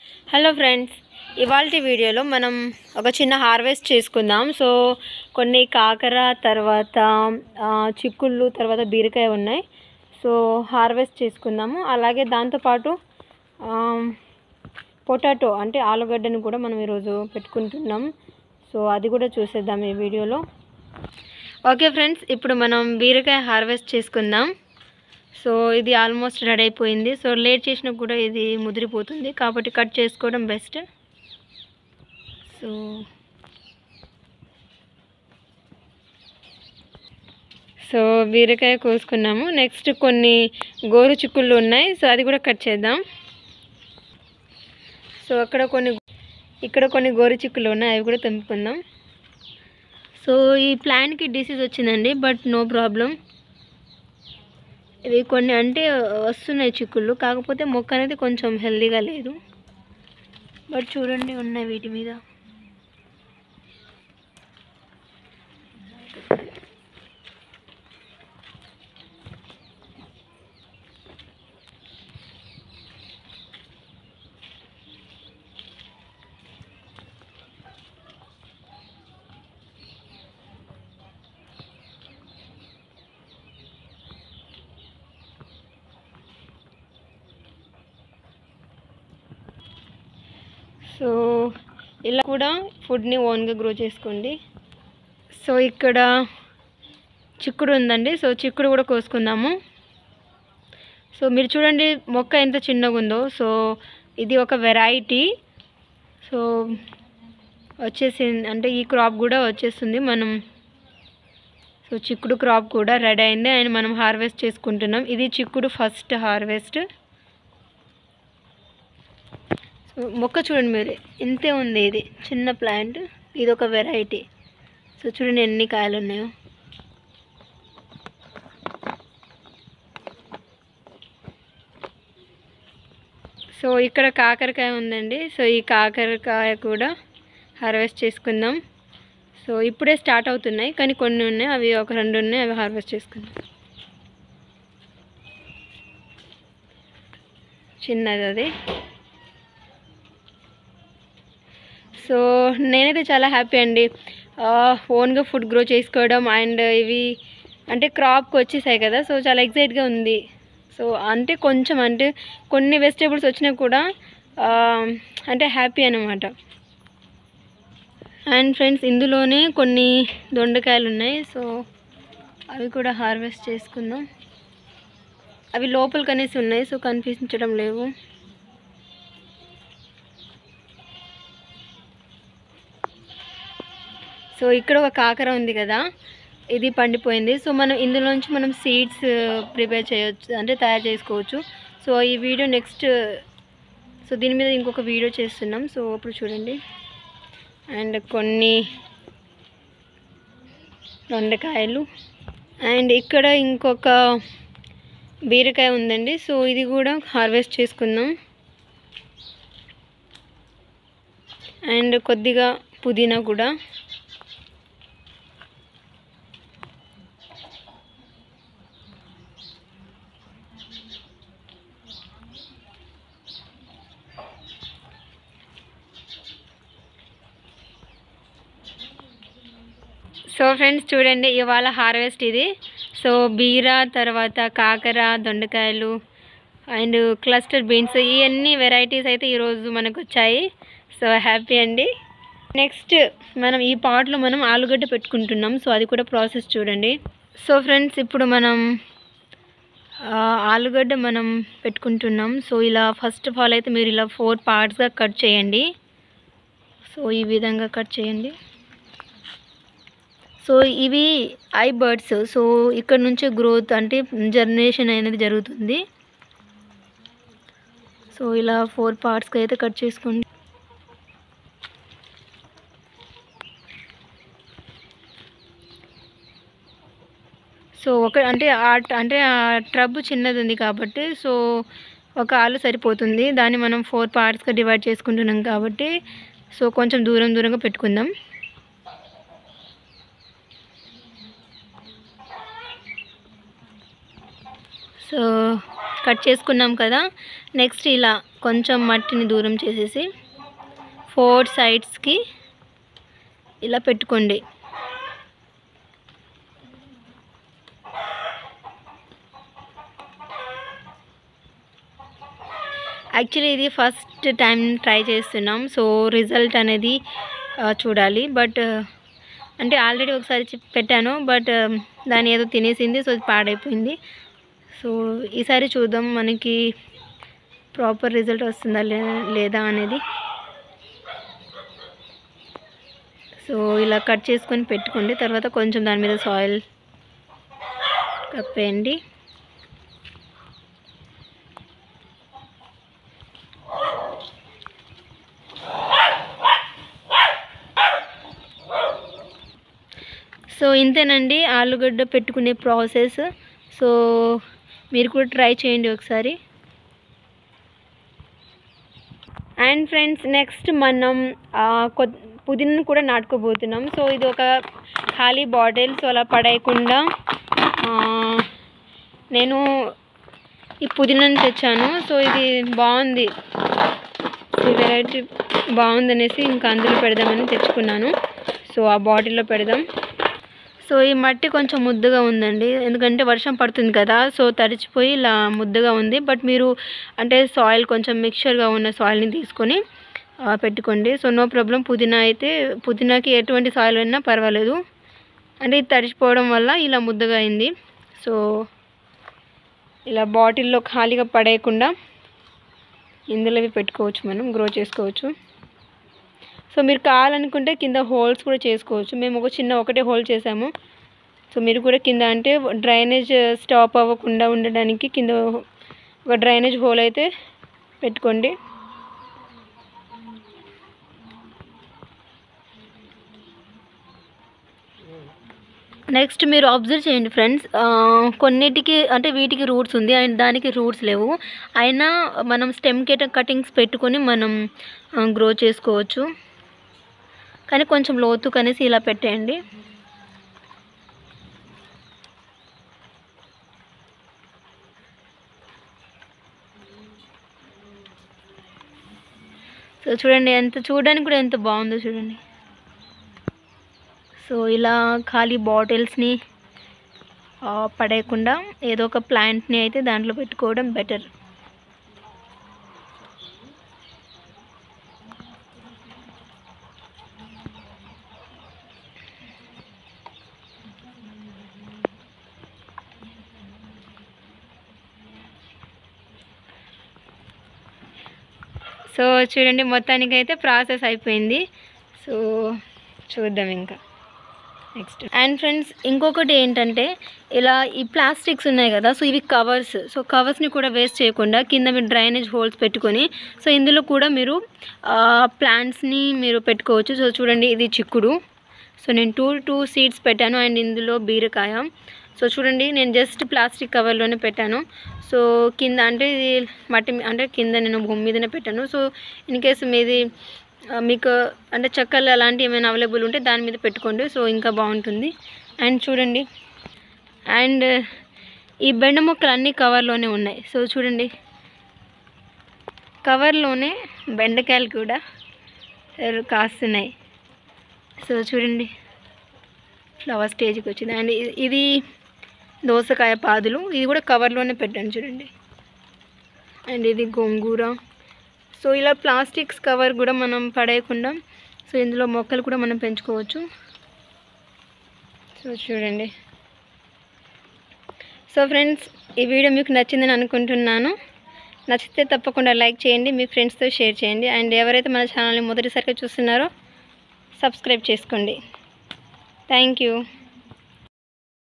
hello friends ఇవాళ వీడియోలో మనం ఒక చిన్న హార్వెస్ట్ చేసుకుందాం సో కొన్ని కాకర తర్వాత ఆ, చిక్కుళ్ళు తర్వాత బీరకాయ ఉన్నాయి సో హార్వెస్ట్ చేసుకుందాము అలాగే దాంతోపాటు పొటాటో అంటే ఆలుగడ్డను కూడా మనం ఈరోజు పెట్టుకుంటున్నాం సో అది కూడా చూసేద్దాం ఈ వీడియోలో ఓకే ఫ్రెండ్స్ ఇప్పుడు మనం బీరకాయ హార్వెస్ట్ చేసుకుందాం సో ఇది ఆల్మోస్ట్ రెడీ అయిపోయింది సో లేట్ చేసినా కూడా ఇది ముదిరిపోతుంది కాబట్టి కట్ చేసుకోవడం బెస్ట్ సో సో బీరకాయ కోసుకున్నాము నెక్స్ట్ కొన్ని గోరు చిక్కుళ్ళు ఉన్నాయి సో అది కూడా కట్ చేద్దాం సో అక్కడ కొన్ని ఇక్కడ కొన్ని గోరు చిక్కులు ఉన్నాయి అవి కూడా తెంపుకుందాం సో ఈ ప్లాంట్కి డిసీజ్ వచ్చిందండి బట్ నో ప్రాబ్లం ఇవి కొన్ని అంటే వస్తున్నాయి చిక్కుళ్ళు కాకపోతే మొక్క అనేది కొంచెం హెల్దీగా లేదు బట్ చూడండి ఉన్నాయి వీటి మీద సో ఇలా కూడా ఫుడ్ని ఓన్గా గ్రో చేసుకోండి సో ఇక్కడ చిక్కుడు ఉందండి సో చిక్కుడు కూడా కోసుకుందాము సో మీరు చూడండి మొక్క ఎంత చిన్నగా ఉందో సో ఇది ఒక వెరైటీ సో వచ్చేసింది అంటే ఈ క్రాప్ కూడా వచ్చేస్తుంది మనం సో చిక్కుడు క్రాప్ కూడా రెడీ అయింది అండ్ మనం హార్వెస్ట్ చేసుకుంటున్నాం ఇది చిక్కుడు ఫస్ట్ హార్వెస్ట్ సో మొక్క చూడండి మీరు ఇంతే ఉంది ఇది చిన్న ప్లాంట్ ఇది ఒక వెరైటీ సో చూడండి ఎన్ని కాయలు ఉన్నాయో సో ఇక్కడ కాకరకాయ ఉందండి సో ఈ కాకరకాయ కూడా హార్వెస్ట్ చేసుకుందాం సో ఇప్పుడే స్టార్ట్ అవుతున్నాయి కానీ కొన్ని ఉన్నాయి అవి ఒక రెండు ఉన్నాయి అవి హార్వెస్ట్ చేసుకుందాం చిన్నది అది సో నేనైతే చాలా హ్యాపీ అండి ఓన్గా ఫుడ్ గ్రో చేసుకోవడం అండ్ ఇవి అంటే క్రాప్కి వచ్చేసాయి కదా సో చాలా ఎక్సైట్గా ఉంది సో అంటే కొంచెం అంటే కొన్ని వెజిటేబుల్స్ వచ్చినా కూడా ఆ, అంటే హ్యాపీ అనమాట అండ్ ఫ్రెండ్స్ ఇందులోనే కొన్ని దొండకాయలు ఉన్నాయి సో అవి కూడా హార్వెస్ట్ చేసుకుందాం అవి లోపలికి అనేసి ఉన్నాయి సో కనిపించడం లేవు సో ఇక్కడ ఒక కాకర ఉంది కదా ఇది పండిపోయింది సో మనం ఇందులోంచి మనం సీడ్స్ ప్రిపేర్ చేయొచ్చు అంటే తయారు చేసుకోవచ్చు సో ఈ వీడియో నెక్స్ట్ సో దీని మీద ఇంకొక వీడియో చేస్తున్నాం సో అప్పుడు చూడండి అండ్ కొన్ని దొండకాయలు అండ్ ఇక్కడ ఇంకొక బీరకాయ ఉందండి సో ఇది కూడా హార్వెస్ట్ చేసుకుందాం అండ్ కొద్దిగా పుదీనా కూడా సో ఫ్రెండ్స్ చూడండి ఇవాళ హార్వెస్ట్ ఇది సో బీర తర్వాత కాకర దొండకాయలు అండ్ క్లస్టర్ బీన్స్ ఇవన్నీ వెరైటీస్ అయితే ఈరోజు మనకు వచ్చాయి సో హ్యాపీ అండి నెక్స్ట్ మనం ఈ పాట్లో మనం ఆలుగడ్డ పెట్టుకుంటున్నాం సో అది కూడా ప్రాసెస్ చూడండి సో ఫ్రెండ్స్ ఇప్పుడు మనం ఆ, ఆలుగడ్డ మనం పెట్టుకుంటున్నాం సో ఇలా ఫస్ట్ ఆఫ్ ఆల్ అయితే మీరు ఇలా ఫోర్ పార్ట్స్గా కట్ చేయండి సో ఈ విధంగా కట్ చేయండి సో ఇవి ఐ బర్డ్స్ సో ఇక్కడ నుంచే గ్రోత్ అంటే జర్మినేషన్ అనేది జరుగుతుంది సో ఇలా ఫోర్ పార్ట్స్కి అయితే కట్ చేసుకోండి సో ఒక అంటే ఆ అంటే ఆ ట్రబ్ చిన్నది ఉంది కాబట్టి సో ఒక ఆలు సరిపోతుంది దాన్ని మనం ఫోర్ పార్ట్స్గా డివైడ్ చేసుకుంటున్నాం కాబట్టి సో కొంచెం దూరం దూరంగా పెట్టుకుందాం సో కట్ చేసుకున్నాం కదా నెక్స్ట్ ఇలా కొంచెం మట్టిని దూరం చేసేసి ఫోర్ సైడ్స్కి ఇలా పెట్టుకోండి యాక్చువల్లీ ఇది ఫస్ట్ టైం ట్రై చేస్తున్నాం సో రిజల్ట్ అనేది ఆ, చూడాలి బట్ అంటే ఆల్రెడీ ఒకసారి చి- పెట్టాను బట్ దాన్ని ఏదో తినేసింది సో అది పాడైపోయింది సో ఈసారి చూద్దాం మనకి ప్రాపర్ రిజల్ట్ వస్తుందా లే- లేదా అనేది సో ఇలా కట్ చేసుకొని పెట్టుకోండి తర్వాత కొంచెం దాని మీద సాయిల్ కప్పేయండి సో ఇంతేనండి ఆలుగడ్డ పెట్టుకునే ప్రాసెస్ సో మీరు కూడా ట్రై చేయండి ఒకసారి అండ్ ఫ్రెండ్స్ నెక్స్ట్ మనం ఆ, కొ పుదీనాను కూడా నాటుకోబోతున్నాం సో ఇది ఒక ఖాళీ బాటిల్ సో అలా పడేయకుండా ఆ, నేను ఈ పుదీనాను తెచ్చాను సో ఇది బాగుంది ఈ వెరైటీ బాగుందనేసి ఇంకా అందులో పెడదామని తెచ్చుకున్నాను సో ఆ బాటిల్లో పెడదాం సో ఈ మట్టి కొంచెం ముద్దగా ఉందండి ఎందుకంటే వర్షం పడుతుంది కదా సో తడిచిపోయి ఇలా ముద్దగా ఉంది బట్ మీరు అంటే సాయిల్ కొంచెం మిక్చర్గా ఉన్న సాయిల్ని తీసుకొని ఆ, పెట్టుకోండి సో నో ప్రాబ్లం పుదీనా అయితే పుదీనాకి ఎటువంటి సాయిల్ అయినా పర్వాలేదు అంటే ఇది తడిచిపోవడం వల్ల ఇలా ముద్దగా అయింది సో ఇలా బాటిల్లో ఖాళీగా పడేయకుండా ఇందులో ఇవి పెట్టుకోవచ్చు మనం గ్రో చేసుకోవచ్చు సో మీరు కావాలనుకుంటే కింద హోల్స్ కూడా చేసుకోవచ్చు మేము ఒక చిన్న ఒకటే హోల్ చేసాము సో మీరు కూడా కింద అంటే డ్రైనేజ్ స్టాప్ అవ్వకుండా ఉండడానికి కింద ఒక డ్రైనేజ్ హోల్ అయితే పెట్టుకోండి నెక్స్ట్ మీరు అబ్జర్వ్ చేయండి ఫ్రెండ్స్ కొన్నిటికి అంటే వీటికి రూట్స్ ఉంది అండ్ దానికి రూట్స్ లేవు అయినా మనం స్టెమ్ కెట కటింగ్స్ పెట్టుకొని మనం గ్రో చేసుకోవచ్చు కానీ కొంచెం లోతు కనేసి ఇలా పెట్టేయండి సో చూడండి ఎంత చూడడానికి కూడా ఎంత బాగుందో చూడండి సో ఇలా ఖాళీ బాటిల్స్ని ఆ, పడేయకుండా ఏదో ఒక ప్లాంట్ని అయితే దాంట్లో పెట్టుకోవడం బెటర్ సో చూడండి మొత్తానికి అయితే ప్రాసెస్ అయిపోయింది సో చూద్దాం ఇంకా నెక్స్ట్ అండ్ ఫ్రెండ్స్ ఇంకొకటి ఏంటంటే ఇలా ఈ ప్లాస్టిక్స్ ఉన్నాయి కదా సో ఇవి కవర్స్ సో కవర్స్ని కూడా వేస్ట్ చేయకుండా కింద మీరు డ్రైనేజ్ హోల్స్ పెట్టుకొని సో ఇందులో కూడా మీరు ప్లాంట్స్ని మీరు పెట్టుకోవచ్చు సో చూడండి ఇది చిక్కుడు సో నేను టూ టూ సీడ్స్ పెట్టాను అండ్ ఇందులో బీరకాయ సో చూడండి నేను జస్ట్ ప్లాస్టిక్ కవర్లోనే పెట్టాను సో కింద అంటే ఇది మట్టి మీ- అంటే కింద నేను భూమి మీదనే పెట్టాను సో ఇన్ కేసు మీది ఆ, మీకు అంటే చెక్కలు అలాంటివి ఏమైనా అవైలబుల్ ఉంటే దాని మీద పెట్టుకోండి సో ఇంకా బాగుంటుంది అండ్ చూడండి అండ్ ఈ బెండ మొక్కలు అన్నీ కవర్లోనే ఉన్నాయి సో చూడండి కవర్లోనే బెండకాయలు కూడా కాస్తున్నాయి సో చూడండి ఫ్లవర్ స్టేజ్కి వచ్చింది అండ్ ఇ- ఇది దోసకాయ పాదులు ఇది కూడా కవర్లోనే పెట్టాను చూడండి అండ్ ఇది గోంగూర సో ఇలా ప్లాస్టిక్స్ కవర్ కూడా మనం పడేయకుండా సో ఇందులో మొక్కలు కూడా మనం పెంచుకోవచ్చు సో చూడండి సో ఫ్రెండ్స్ ఈ వీడియో మీకు నచ్చిందని అనుకుంటున్నాను నచ్చితే తప్పకుండా లైక్ చేయండి మీ ఫ్రెండ్స్తో షేర్ చేయండి అండ్ ఎవరైతే మన ఛానల్ని మొదటిసారిగా చూస్తున్నారో సబ్స్క్రైబ్ చేసుకోండి థ్యాంక్ యూ